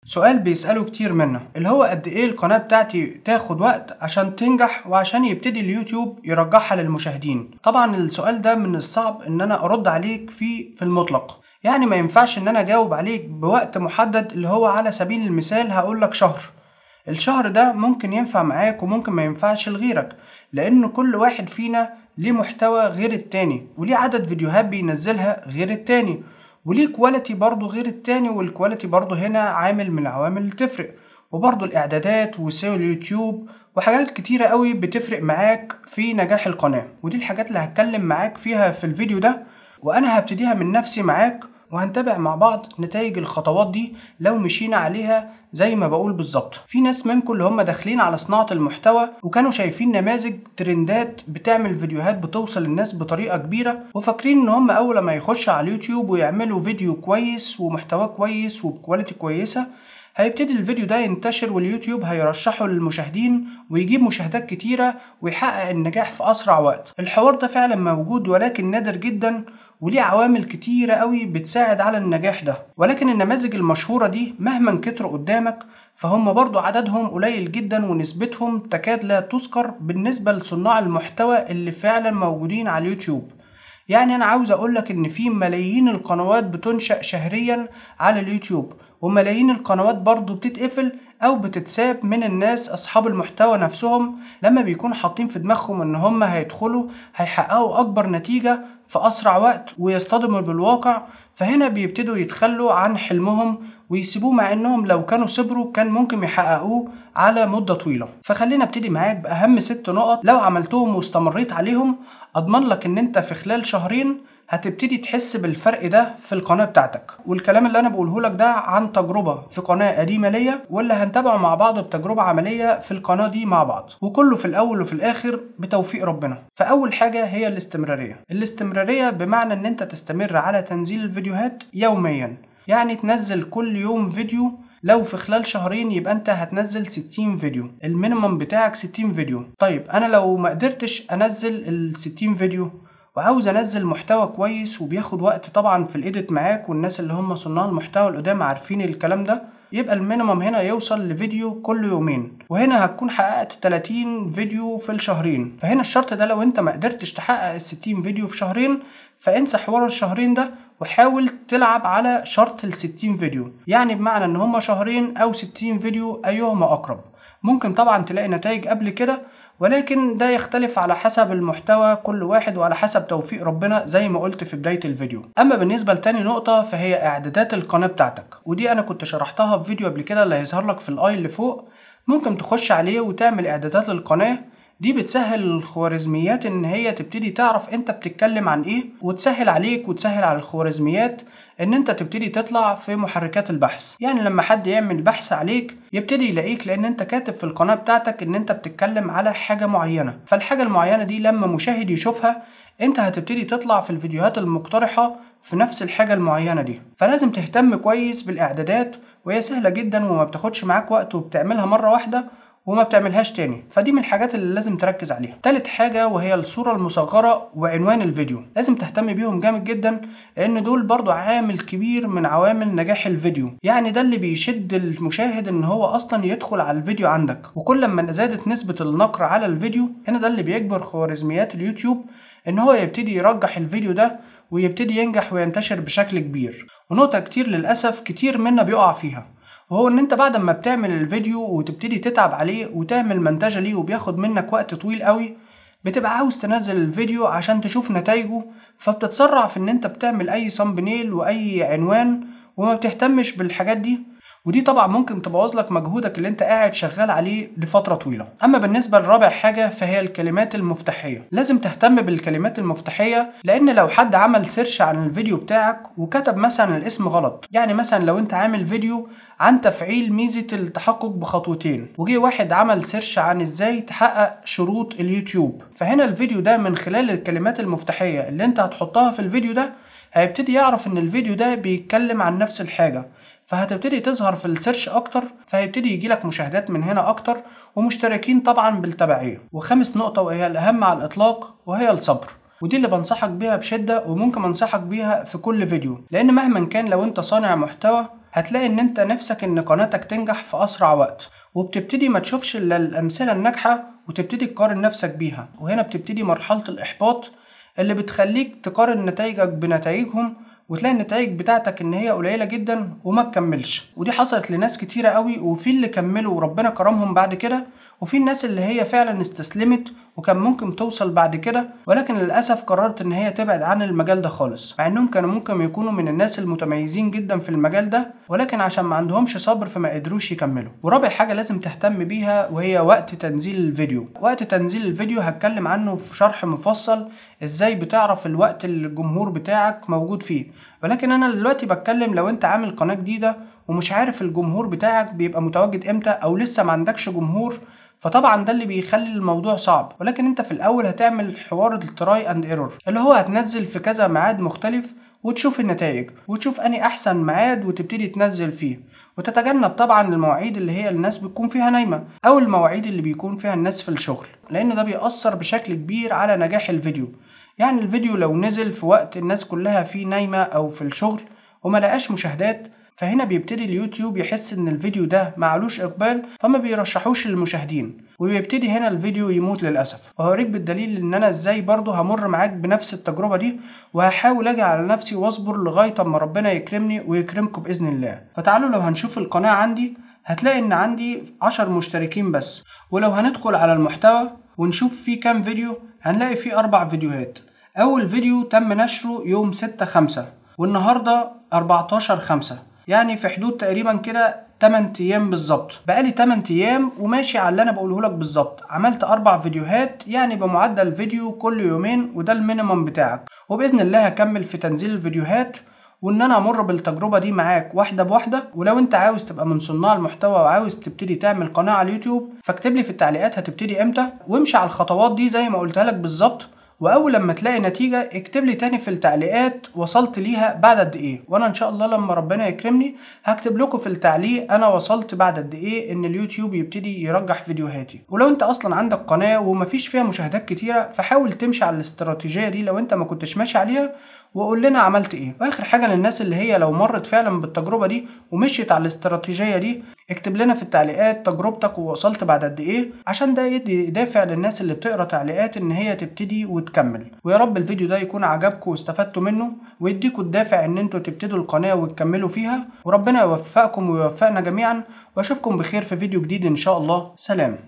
سؤال بيسأله كتير منا اللي هو قد ايه القناة بتاعتي تاخد وقت عشان تنجح وعشان يبتدي اليوتيوب يرجعها للمشاهدين طبعا السؤال ده من الصعب ان انا ارد عليك فيه في المطلق يعني ما ينفعش ان انا اجاوب عليك بوقت محدد اللي هو على سبيل المثال هقولك شهر الشهر ده ممكن ينفع معاك وممكن ما ينفعش لغيرك لان كل واحد فينا ليه محتوى غير التاني وليه عدد فيديوهات بينزلها غير التاني وليه كواليتي برضه غير التاني والكواليتي برضه هنا عامل من العوامل اللي تفرق وبرضه الاعدادات وسيو اليوتيوب وحاجات كتيرة قوي بتفرق معاك في نجاح القناة ودي الحاجات اللي هتكلم معاك فيها في الفيديو ده وانا هبتديها من نفسي معاك وهنتابع مع بعض نتائج الخطوات دي لو مشينا عليها زي ما بقول بالظبط في ناس منكم اللي هم داخلين على صناعة المحتوى وكانوا شايفين نماذج ترندات بتعمل فيديوهات بتوصل للناس بطريقة كبيرة وفاكرين ان هم اول ما يخشوا على اليوتيوب ويعملوا فيديو كويس ومحتوى كويس وبكواليتي كويسة هيبتدي الفيديو ده ينتشر واليوتيوب هيرشحه للمشاهدين ويجيب مشاهدات كتيرة ويحقق النجاح في أسرع وقت الحوار ده فعلا موجود ولكن نادر جدا وليه عوامل كتيرة قوي بتساعد على النجاح ده ولكن النماذج المشهورة دي مهما كتروا قدامك فهم برضو عددهم قليل جدا ونسبتهم تكاد لا تذكر بالنسبة لصناع المحتوى اللي فعلا موجودين على اليوتيوب يعني انا عاوز اقولك ان في ملايين القنوات بتنشأ شهريا على اليوتيوب وملايين القنوات برضو بتتقفل او بتتساب من الناس اصحاب المحتوى نفسهم لما بيكونوا حاطين في دماغهم ان هم هيدخلوا هيحققوا اكبر نتيجة في اسرع وقت ويصطدموا بالواقع فهنا بيبتدوا يتخلوا عن حلمهم ويسيبوه مع انهم لو كانوا صبروا كان ممكن يحققوه على مدة طويلة فخلينا ابتدي معاك باهم ست نقط لو عملتهم واستمريت عليهم اضمن لك ان انت في خلال شهرين هتبتدي تحس بالفرق ده في القناة بتاعتك والكلام اللي انا بقوله لك ده عن تجربة في قناة قديمة ليا واللي هنتابعه مع بعض بتجربة عملية في القناة دي مع بعض وكله في الاول وفي الاخر بتوفيق ربنا فاول حاجة هي الاستمرارية الاستمرارية بمعنى ان انت تستمر على تنزيل الفيديوهات يوميا يعني تنزل كل يوم فيديو لو في خلال شهرين يبقى انت هتنزل 60 فيديو المينيمم بتاعك 60 فيديو طيب انا لو ما قدرتش انزل ال 60 فيديو وعاوز انزل محتوى كويس وبياخد وقت طبعا في الايديت معاك والناس اللي هم صناع المحتوى القدام عارفين الكلام ده يبقى المينيمم هنا يوصل لفيديو كل يومين وهنا هتكون حققت 30 فيديو في الشهرين فهنا الشرط ده لو انت ما قدرتش تحقق ال 60 فيديو في شهرين فانسى حوار الشهرين ده وحاول تلعب على شرط ال 60 فيديو يعني بمعنى ان هما شهرين او 60 فيديو ايهما اقرب ممكن طبعا تلاقي نتائج قبل كده ولكن ده يختلف على حسب المحتوى كل واحد وعلى حسب توفيق ربنا زي ما قلت في بداية الفيديو اما بالنسبة لتاني نقطة فهي اعدادات القناة بتاعتك ودي انا كنت شرحتها في فيديو قبل كده اللي هيظهر لك في الاي اللي فوق ممكن تخش عليه وتعمل اعدادات للقناة دي بتسهل الخوارزميات ان هي تبتدي تعرف انت بتتكلم عن ايه وتسهل عليك وتسهل على الخوارزميات ان انت تبتدي تطلع في محركات البحث يعني لما حد يعمل بحث عليك يبتدي يلاقيك لان انت كاتب في القناة بتاعتك ان انت بتتكلم على حاجة معينة فالحاجة المعينة دي لما مشاهد يشوفها انت هتبتدي تطلع في الفيديوهات المقترحة في نفس الحاجة المعينة دي فلازم تهتم كويس بالاعدادات وهي سهلة جدا وما بتاخدش معاك وقت وبتعملها مرة واحدة وما بتعملهاش تاني فدي من الحاجات اللي لازم تركز عليها تالت حاجة وهي الصورة المصغرة وعنوان الفيديو لازم تهتم بيهم جامد جدا لان دول برضو عامل كبير من عوامل نجاح الفيديو يعني ده اللي بيشد المشاهد ان هو اصلا يدخل على الفيديو عندك وكل ما زادت نسبة النقر على الفيديو هنا ده اللي بيجبر خوارزميات اليوتيوب ان هو يبتدي يرجح الفيديو ده ويبتدي ينجح وينتشر بشكل كبير ونقطة كتير للأسف كتير منا بيقع فيها وهو ان انت بعد ما بتعمل الفيديو وتبتدي تتعب عليه وتعمل منتجة ليه وبياخد منك وقت طويل قوي بتبقى عاوز تنزل الفيديو عشان تشوف نتائجه فبتتسرع في ان انت بتعمل اي صمبنيل واي عنوان وما بتهتمش بالحاجات دي ودي طبعا ممكن تبوظ لك مجهودك اللي انت قاعد شغال عليه لفتره طويله اما بالنسبه لرابع حاجه فهي الكلمات المفتاحيه لازم تهتم بالكلمات المفتاحيه لان لو حد عمل سيرش عن الفيديو بتاعك وكتب مثلا الاسم غلط يعني مثلا لو انت عامل فيديو عن تفعيل ميزه التحقق بخطوتين وجي واحد عمل سيرش عن ازاي تحقق شروط اليوتيوب فهنا الفيديو ده من خلال الكلمات المفتاحيه اللي انت هتحطها في الفيديو ده هيبتدي يعرف ان الفيديو ده بيتكلم عن نفس الحاجه فهتبتدي تظهر في السيرش اكتر فهيبتدي يجيلك مشاهدات من هنا اكتر ومشتركين طبعا بالتبعية وخامس نقطة وهي الاهم على الاطلاق وهي الصبر ودي اللي بنصحك بيها بشدة وممكن انصحك بيها في كل فيديو لان مهما كان لو انت صانع محتوى هتلاقي ان انت نفسك ان قناتك تنجح في اسرع وقت وبتبتدي ما تشوفش الا الامثله الناجحه وتبتدي تقارن نفسك بيها وهنا بتبتدي مرحله الاحباط اللي بتخليك تقارن نتائجك بنتائجهم وتلاقي النتائج بتاعتك ان هي قليله جدا وما تكملش ودي حصلت لناس كتيره قوي وفي اللي كملوا وربنا كرمهم بعد كده وفي الناس اللي هي فعلا استسلمت وكان ممكن توصل بعد كده ولكن للاسف قررت ان هي تبعد عن المجال ده خالص مع انهم كانوا ممكن يكونوا من الناس المتميزين جدا في المجال ده ولكن عشان ما عندهمش صبر فما قدروش يكملوا ورابع حاجه لازم تهتم بيها وهي وقت تنزيل الفيديو وقت تنزيل الفيديو هتكلم عنه في شرح مفصل ازاي بتعرف الوقت اللي الجمهور بتاعك موجود فيه ولكن انا دلوقتي بتكلم لو انت عامل قناه جديده ومش عارف الجمهور بتاعك بيبقى متواجد امتى او لسه ما عندكش جمهور فطبعا ده اللي بيخلي الموضوع صعب ولكن انت في الاول هتعمل حوار التراي اند ايرور اللي هو هتنزل في كذا ميعاد مختلف وتشوف النتائج وتشوف اني احسن ميعاد وتبتدي تنزل فيه وتتجنب طبعا المواعيد اللي هي الناس بتكون فيها نايمة او المواعيد اللي بيكون فيها الناس في الشغل لان ده بيأثر بشكل كبير على نجاح الفيديو يعني الفيديو لو نزل في وقت الناس كلها فيه نايمة او في الشغل وما لقاش مشاهدات فهنا بيبتدي اليوتيوب يحس ان الفيديو ده معلوش اقبال فما بيرشحوش للمشاهدين وبيبتدي هنا الفيديو يموت للاسف وهوريك بالدليل ان انا ازاي برضه همر معاك بنفس التجربه دي وهحاول اجي على نفسي واصبر لغايه اما ربنا يكرمني ويكرمكم باذن الله فتعالوا لو هنشوف القناه عندي هتلاقي ان عندي 10 مشتركين بس ولو هندخل على المحتوى ونشوف فيه كام فيديو هنلاقي فيه اربع فيديوهات اول فيديو تم نشره يوم 6 5 والنهارده 14 5 يعني في حدود تقريبا كده 8 ايام بالظبط بقالي 8 ايام وماشي على اللي انا بقوله لك بالظبط عملت اربع فيديوهات يعني بمعدل فيديو كل يومين وده المينيمم بتاعك وباذن الله هكمل في تنزيل الفيديوهات وان انا امر بالتجربه دي معاك واحده بواحده ولو انت عاوز تبقى من صناع المحتوى وعاوز تبتدي تعمل قناه على اليوتيوب فاكتب لي في التعليقات هتبتدي امتى وامشي على الخطوات دي زي ما قلتها لك بالظبط واول لما تلاقي نتيجه اكتب لي تاني في التعليقات وصلت ليها بعد قد ايه وانا ان شاء الله لما ربنا يكرمني هكتب لكم في التعليق انا وصلت بعد قد ايه ان اليوتيوب يبتدي يرجح فيديوهاتي ولو انت اصلا عندك قناه ومفيش فيها مشاهدات كتيره فحاول تمشي على الاستراتيجيه دي لو انت ما كنتش ماشي عليها وقول لنا عملت ايه واخر حاجه للناس اللي هي لو مرت فعلا بالتجربه دي ومشيت على الاستراتيجيه دي اكتب لنا في التعليقات تجربتك ووصلت بعد قد ايه عشان ده يدي دافع للناس اللي بتقرا تعليقات ان هي تبتدي وتكمل ويا رب الفيديو ده يكون عجبكم واستفدتوا منه ويديكوا الدافع ان انتوا تبتدوا القناه وتكملوا فيها وربنا يوفقكم ويوفقنا جميعا واشوفكم بخير في فيديو جديد ان شاء الله سلام